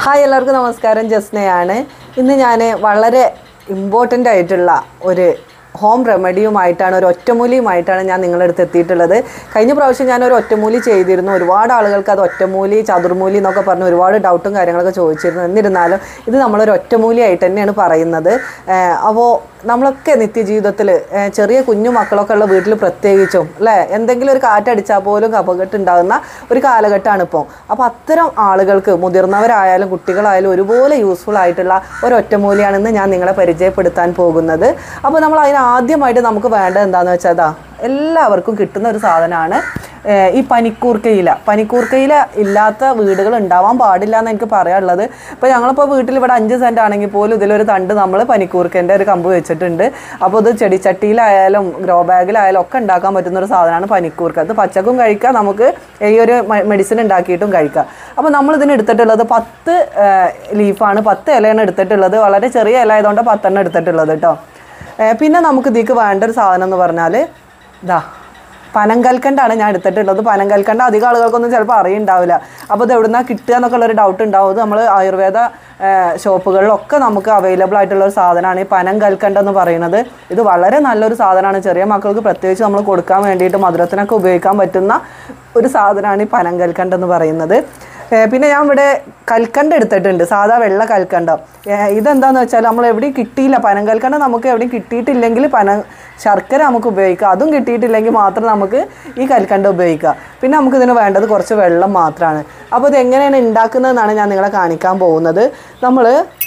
hi എല്ലാവർക്കും നമസ്കാരം ജസ്നയാണ് ഇന്ന് ഞാൻ വളരെ ഇമ്പോർട്ടൻ്റ് ആയിട്ടുള്ള ഒരു ഹോം റെമഡിയുമായിട്ടാണ് ഒരു ഒറ്റമൂലിയുമായിട്ടാണ് ഞാൻ നിങ്ങളുടെ അടുത്ത് എത്തിയിട്ടുള്ളത് കഴിഞ്ഞ പ്രാവശ്യം ഞാൻ ഒരു ഒറ്റമൂലി ചെയ്തിരുന്നു ഒരുപാട് ആളുകൾക്ക് അത് ഒറ്റമൂലി ചതുർമൂലി എന്നൊക്കെ പറഞ്ഞ് ഒരുപാട് ഡൗട്ടും കാര്യങ്ങളൊക്കെ ചോദിച്ചിരുന്നു എന്നിരുന്നാലും ഇത് നമ്മളൊരു ഒറ്റമൂലി ആയിട്ട് തന്നെയാണ് പറയുന്നത് അപ്പോൾ നമ്മളൊക്കെ നിത്യജീവിതത്തിൽ ചെറിയ കുഞ്ഞു മക്കളൊക്കെ ഉള്ള വീട്ടിൽ പ്രത്യേകിച്ചും അല്ലേ എന്തെങ്കിലും ഒരു കാറ്റടിച്ചാൽ പോലും അപകടം ഉണ്ടാകുന്ന ഒരു കാലഘട്ടമാണ് ഇപ്പോൾ അപ്പോൾ അത്തരം ആളുകൾക്ക് മുതിർന്നവരായാലും കുട്ടികളായാലും ഒരുപോലെ യൂസ്ഫുൾ ആയിട്ടുള്ള ഒരു ഒറ്റമൂലിയാണെന്ന് ഞാൻ നിങ്ങളെ പരിചയപ്പെടുത്താൻ പോകുന്നത് അപ്പോൾ നമ്മൾ അതിന് ആദ്യമായിട്ട് നമുക്ക് വേണ്ടത് എന്താണെന്ന് വെച്ചാൽ അതാ എല്ലാവർക്കും കിട്ടുന്ന ഒരു സാധനമാണ് ഏഹ് ഈ പനിക്കൂർക്കയില പനിക്കൂർക്കയില ഇല്ലാത്ത വീടുകൾ ഉണ്ടാവാൻ പാടില്ല എന്ന് എനിക്ക് പറയാനുള്ളത് ഇപ്പോൾ ഞങ്ങളിപ്പോൾ വീട്ടിൽ ഇവിടെ അഞ്ച് സെൻറ്റ് ആണെങ്കിൽ പോലും ഇതിലൊരു തണ്ട് നമ്മൾ പനിക്കൂർക്കൻ്റെ ഒരു കമ്പ് വെച്ചിട്ടുണ്ട് അപ്പോൾ ഇത് ചെടിച്ചട്ടിയിലായാലും ഗ്രോ ബാഗിലായാലും ഒക്കെ ഉണ്ടാക്കാൻ പറ്റുന്ന ഒരു സാധനമാണ് പനിക്കൂർക്ക അത് പച്ചക്കും കഴിക്കാം നമുക്ക് ഈ ഒരു മെഡിസിൻ ഉണ്ടാക്കിയിട്ടും കഴിക്കാം അപ്പോൾ നമ്മൾ ഇതിന് എടുത്തിട്ടുള്ളത് പത്ത് ലീഫാണ് പത്ത് ഇലയാണ് എടുത്തിട്ടുള്ളത് വളരെ ചെറിയ ഇല ആയതുകൊണ്ട് പത്തെണ്ണം എടുത്തിട്ടുള്ളത് കേട്ടോ ഏഹ് പിന്നെ നമുക്ക് ഇതിക്ക് വേണ്ട ഒരു സാധനം എന്ന് പറഞ്ഞാൽ ഇതാ പനങ്കൽക്കണ്ടാണ് ഞാൻ എടുത്തിട്ടുള്ളത് പനങ്കൽക്കണ്ട അധികം ആളുകൾക്കൊന്നും ചിലപ്പോൾ അറിയുണ്ടാവില്ല അപ്പോൾ ഇത് എവിടുന്നാ കിട്ടുക എന്നൊക്കെ ഉള്ളൊരു ഡൗട്ട് ഉണ്ടാവും ഇത് നമ്മൾ ആയുർവേദ ഏഹ്, ഷോപ്പുകളിലൊക്കെ നമുക്ക് അവൈലബിൾ ആയിട്ടുള്ള ഒരു സാധനമാണ് ഈ പനങ്കൽക്കണ്ട എന്ന് പറയുന്നത് ഇത് വളരെ നല്ലൊരു സാധനമാണ് ചെറിയ മക്കൾക്ക് പ്രത്യേകിച്ച് നമ്മൾ കൊടുക്കാൻ വേണ്ടിയിട്ട് മധുരത്തിനൊക്കെ ഉപയോഗിക്കാൻ പറ്റുന്ന ഒരു സാധനമാണ് ഈ പനങ്കൽക്കണ്ട എന്ന് പറയുന്നത് ഏഹ് പിന്നെ ഞാൻ ഇവിടെ കൽക്കണ്ട എടുത്തിട്ടുണ്ട് സാധാ വെള്ള കൽക്കണ്ടം ഏഹ് ഇതെന്താന്ന് വെച്ചാൽ നമ്മൾ എവിടെയും കിട്ടിയില്ല പനം കൽക്കണ്ടം നമുക്ക് എവിടെയും കിട്ടിയിട്ടില്ലെങ്കിൽ പന ശർക്കര നമുക്ക് ഉപയോഗിക്കാം അതും കിട്ടിയിട്ടില്ലെങ്കിൽ മാത്രം നമുക്ക് ഈ കൽക്കണ്ടം ഉപയോഗിക്കാം പിന്നെ നമുക്ക് ഇതിന് വേണ്ടത് കുറച്ച് വെള്ളം മാത്രമാണ് അപ്പോൾ ഇത് എങ്ങനെയാണ് ഉണ്ടാക്കുന്നതെന്നാണ് ഞാൻ നിങ്ങളെ കാണിക്കാൻ പോകുന്നത് നമ്മൾ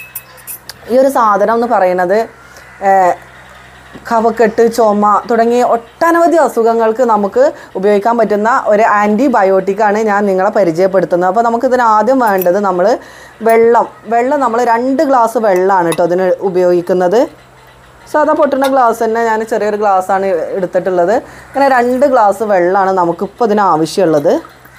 ഈ ഒരു സാധനം എന്ന് പറയുന്നത് ഏഹ്, കഫക്കെട്ട് ചുമ തുടങ്ങിയ ഒട്ടനവധി അസുഖങ്ങൾക്ക് നമുക്ക് ഉപയോഗിക്കാൻ പറ്റുന്ന ഒരു ആൻറ്റിബയോട്ടിക്കാണ് ഞാൻ നിങ്ങളെ പരിചയപ്പെടുത്തുന്നത് അപ്പോൾ നമുക്കിതിന് ആദ്യം വേണ്ടത് നമ്മൾ വെള്ളം വെള്ളം നമ്മൾ രണ്ട് ഗ്ലാസ് വെള്ളമാണ് കേട്ടോ ഇതിന് ഉപയോഗിക്കുന്നത് സാധാ പൊട്ടുന്ന ഗ്ലാസ് തന്നെ ഞാൻ ചെറിയൊരു ഗ്ലാസ്സാണ് എടുത്തിട്ടുള്ളത് ഇങ്ങനെ രണ്ട് ഗ്ലാസ് വെള്ളമാണ് നമുക്കിപ്പോൾ ഇതിന് ആവശ്യമുള്ളത്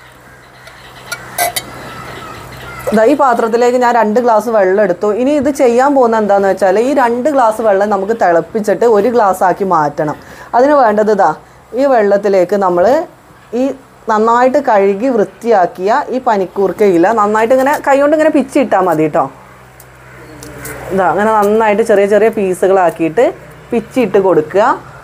ദാ ഈ പാത്രത്തിലേക്ക് ഞാൻ രണ്ട് ഗ്ലാസ് വെള്ളം എടുത്തു ഇനി ഇത് ചെയ്യാൻ പോകുന്ന എന്താണെന്ന് വെച്ചാൽ ഈ രണ്ട് ഗ്ലാസ് വെള്ളം നമുക്ക് തിളപ്പിച്ചിട്ട് ഒരു ഗ്ലാസ് ആക്കി മാറ്റണം അതിന് വേണ്ടത് ഇതാ ഈ വെള്ളത്തിലേക്ക് നമ്മൾ ഈ നന്നായിട്ട് കഴുകി വൃത്തിയാക്കിയ ഈ പനിക്കൂർക്കയില നന്നായിട്ട് ഇങ്ങനെ കൈകൊണ്ട് ഇങ്ങനെ പിച്ചിട്ടാൽ മതി കേട്ടോ ഇതാ അങ്ങനെ നന്നായിട്ട് ചെറിയ ചെറിയ പീസുകളാക്കിയിട്ട് പിച്ചിട്ട് കൊടുക്കുക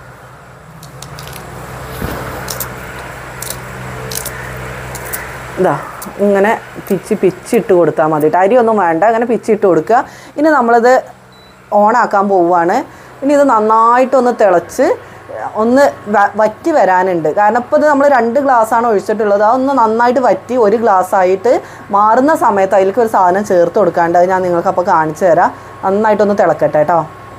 ഇതാ ഇങ്ങനെ പിച്ചി പിച്ചിട്ട് കൊടുത്താൽ മതി കേട്ടോ അരിയൊന്നും വേണ്ട അങ്ങനെ പിച്ചിട്ട് കൊടുക്കുക ഇനി നമ്മളിത് ഓണാക്കാൻ പോവുകയാണ് ഇനി ഇത് നന്നായിട്ടൊന്ന് തിളച്ച് ഒന്ന് വ- വറ്റി വരാനുണ്ട് കാരണം ഇപ്പോൾ ഇത് നമ്മൾ രണ്ട് ഗ്ലാസ്സാണ് ഒഴിച്ചിട്ടുള്ളത് അതൊന്ന് നന്നായിട്ട് വറ്റി ഒരു ഗ്ലാസ് ആയിട്ട് മാറുന്ന സമയത്ത് അതിലേക്ക് ഒരു സാധനം ചേർത്ത് കൊടുക്കാണ്ട് അത് ഞാൻ നിങ്ങൾക്ക് അപ്പോൾ കാണിച്ചു തരാം നന്നായിട്ടൊന്ന് തിളക്കട്ടെ കേട്ടോ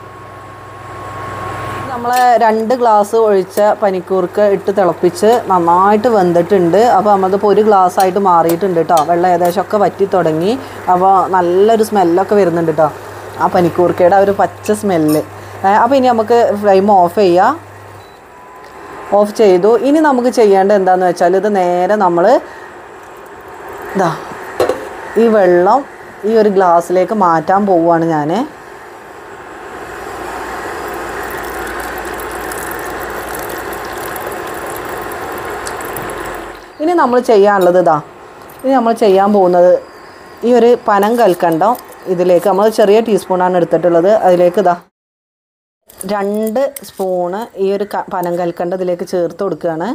നമ്മൾ രണ്ട് ഗ്ലാസ് ഒഴിച്ച പനിക്കൂർക്ക് ഇട്ട് തിളപ്പിച്ച് നന്നായിട്ട് വെന്തിട്ടുണ്ട് അപ്പോൾ നമ്മളിപ്പോൾ ഒരു ഗ്ലാസ് ആയിട്ട് മാറിയിട്ടുണ്ട് കേട്ടോ വെള്ളം ഏകദേശം ഒക്കെ വറ്റി തുടങ്ങി അപ്പോൾ നല്ലൊരു സ്മെല്ലൊക്കെ വരുന്നുണ്ട് കേട്ടോ ആ പനിക്കൂർക്കയുടെ ആ ഒരു പച്ച സ്മെല്ല് അപ്പോൾ ഇനി നമുക്ക് ഫ്ലെയിം ഓഫ് ചെയ്യാം ഓഫ് ചെയ്തു ഇനി നമുക്ക് ചെയ്യേണ്ടത് എന്താണെന്ന് വെച്ചാൽ ഇത് നേരെ നമ്മൾ ഇതാ ഈ വെള്ളം ഈ ഒരു ഗ്ലാസ്സിലേക്ക് മാറ്റാൻ പോവുകയാണ് ഞാൻ ഇനി നമ്മൾ ചെയ്യാനുള്ളത് ഇതാ ഇനി നമ്മൾ ചെയ്യാൻ പോകുന്നത് ഈ ഒരു പനം കൽക്കണ്ടം ഇതിലേക്ക് നമ്മൾ ചെറിയ ടീസ്പൂണാണ് എടുത്തിട്ടുള്ളത് അതിലേക്ക് ഇതാ രണ്ട് സ്പൂണ് ഈ ഒരു ക- പനം കൽക്കണ്ടം ഇതിലേക്ക് ചേർത്ത് കൊടുക്കുകയാണ്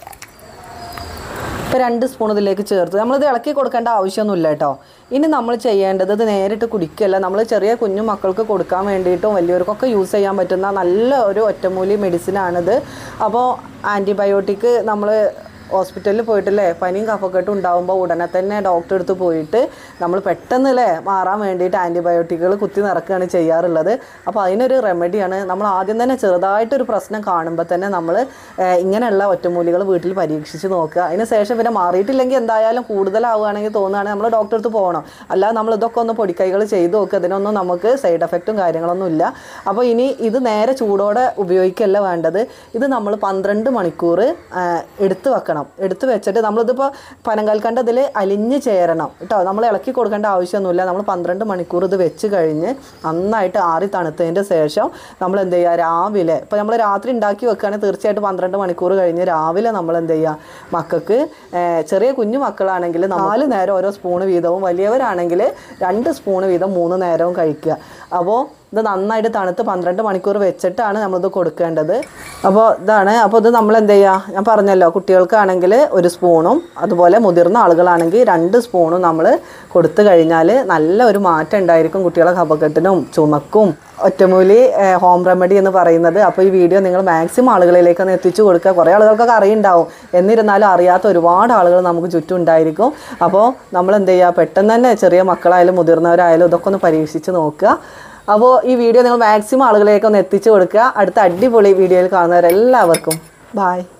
ഇപ്പോൾ രണ്ട് സ്പൂൺ ഇതിലേക്ക് ചേർത്ത് നമ്മളിത് ഇളക്കി കൊടുക്കേണ്ട ആവശ്യമൊന്നുമില്ല കേട്ടോ ഇനി നമ്മൾ ചെയ്യേണ്ടത് ഇത് നേരിട്ട് കുടിക്കുകയല്ല നമ്മൾ ചെറിയ കുഞ്ഞു മക്കൾക്ക് കൊടുക്കാൻ വേണ്ടിയിട്ടും വലിയവർക്കൊക്കെ യൂസ് ചെയ്യാൻ പറ്റുന്ന നല്ല ഒരു ഒറ്റമൂലി മെഡിസിനാണിത് അപ്പോൾ ആൻറ്റിബയോട്ടിക് നമ്മൾ ഹോസ്പിറ്റലിൽ പോയിട്ടല്ലേ പനിയും കഫക്കെട്ടും ഉണ്ടാകുമ്പോൾ ഉടനെ തന്നെ ഡോക്ടറെ അടുത്ത് പോയിട്ട് നമ്മൾ പെട്ടെന്ന് അല്ലേ മാറാൻ വേണ്ടിയിട്ട് ആൻറ്റിബയോട്ടിക്കുകൾ കുത്തി നിറക്കുകയാണ് ചെയ്യാറുള്ളത് അപ്പോൾ അതിനൊരു റെമഡിയാണ് നമ്മൾ ആദ്യം തന്നെ ചെറുതായിട്ടൊരു പ്രശ്നം കാണുമ്പോൾ തന്നെ നമ്മൾ ഇങ്ങനെയുള്ള ഒറ്റമൂലികൾ വീട്ടിൽ പരീക്ഷിച്ച് നോക്കുക അതിന് ശേഷം പിന്നെ മാറിയിട്ടില്ലെങ്കിൽ എന്തായാലും കൂടുതലാവുകയാണെങ്കിൽ തോന്നുകയാണെങ്കിൽ നമ്മൾ ഡോക്ടറെ അടുത്ത് പോകണം അല്ലാതെ നമ്മൾ ഇതൊക്കെ ഒന്ന് പൊടിക്കൈകൾ ചെയ്ത് നോക്കുക ഇതിനൊന്നും നമുക്ക് സൈഡ് എഫക്റ്റും കാര്യങ്ങളൊന്നും ഇല്ല അപ്പോൾ ഇനി ഇത് നേരെ ചൂടോടെ ഉപയോഗിക്കുകയല്ല വേണ്ടത് ഇത് നമ്മൾ പന്ത്രണ്ട് മണിക്കൂർ ആ, എടുത്ത് വെക്കണം വെക്കണം എടുത്ത് വെച്ചിട്ട് നമ്മളിതിപ്പോൾ പനങ്കൽക്കണ്ട ഇതിൽ അലിഞ്ഞ് ചേരണം കേട്ടോ നമ്മൾ ഇളക്കി കൊടുക്കേണ്ട ആവശ്യമൊന്നുമില്ല നമ്മൾ പന്ത്രണ്ട് മണിക്കൂർ ഇത് വെച്ച് കഴിഞ്ഞ് നന്നായിട്ട് ആറി തണുത്തതിൻ്റെ ശേഷം നമ്മൾ എന്ത് ചെയ്യുക രാവിലെ ഇപ്പോൾ നമ്മൾ രാത്രി ഉണ്ടാക്കി വെക്കുകയാണെങ്കിൽ തീർച്ചയായിട്ടും പന്ത്രണ്ട് മണിക്കൂർ കഴിഞ്ഞ് രാവിലെ നമ്മൾ എന്ത് ചെയ്യുക മക്കൾക്ക് ഏഹ്, ചെറിയ കുഞ്ഞു മക്കളാണെങ്കിൽ നാല് നേരം ഓരോ സ്പൂണ് വീതവും വലിയവരാണെങ്കിൽ രണ്ട് സ്പൂണ് വീതം മൂന്ന് നേരവും കഴിക്കുക അപ്പോൾ ഇത് നന്നായിട്ട് തണുത്ത് പന്ത്രണ്ട് മണിക്കൂർ വെച്ചിട്ടാണ് നമ്മളിത് കൊടുക്കേണ്ടത് അപ്പോൾ ഇതാണ് അപ്പോൾ ഇത് നമ്മൾ എന്ത് ചെയ്യുക ഞാൻ പറഞ്ഞല്ലോ കുട്ടികൾക്കാണെങ്കിൽ ഒരു സ്പൂണും അതുപോലെ മുതിർന്ന ആളുകളാണെങ്കിൽ രണ്ട് സ്പൂണും നമ്മൾ കൊടുത്തു കഴിഞ്ഞാൽ നല്ല ഒരു മാറ്റം ഉണ്ടായിരിക്കും കുട്ടികളെ കഫക്കെട്ടിനും ചുമക്കും ഒറ്റമൂലി ഏഹ്, ഹോം റെമഡി എന്ന് പറയുന്നത് അപ്പോൾ ഈ വീഡിയോ നിങ്ങൾ മാക്സിമം ആളുകളിലേക്ക് ഒന്ന് എത്തിച്ചു കൊടുക്കുക കുറേ ആളുകൾക്കൊക്കെ അറിയുണ്ടാവും എന്നിരുന്നാലും അറിയാത്ത ഒരുപാട് ആളുകൾ നമുക്ക് ചുറ്റും ഉണ്ടായിരിക്കും അപ്പോൾ നമ്മൾ എന്ത് ചെയ്യുക പെട്ടെന്ന് തന്നെ ചെറിയ മക്കളായാലും മുതിർന്നവരായാലും ഇതൊക്കെ ഒന്ന് പരീക്ഷിച്ച് നോക്കുക അപ്പോൾ ഈ വീഡിയോ നിങ്ങൾ മാക്സിമം ആളുകളിലേക്ക് ഒന്ന് എത്തിച്ചു കൊടുക്കുക അടുത്ത അടിപൊളി വീഡിയോയിൽ കാണുന്നവരെല്ലാവർക്കും ബായ്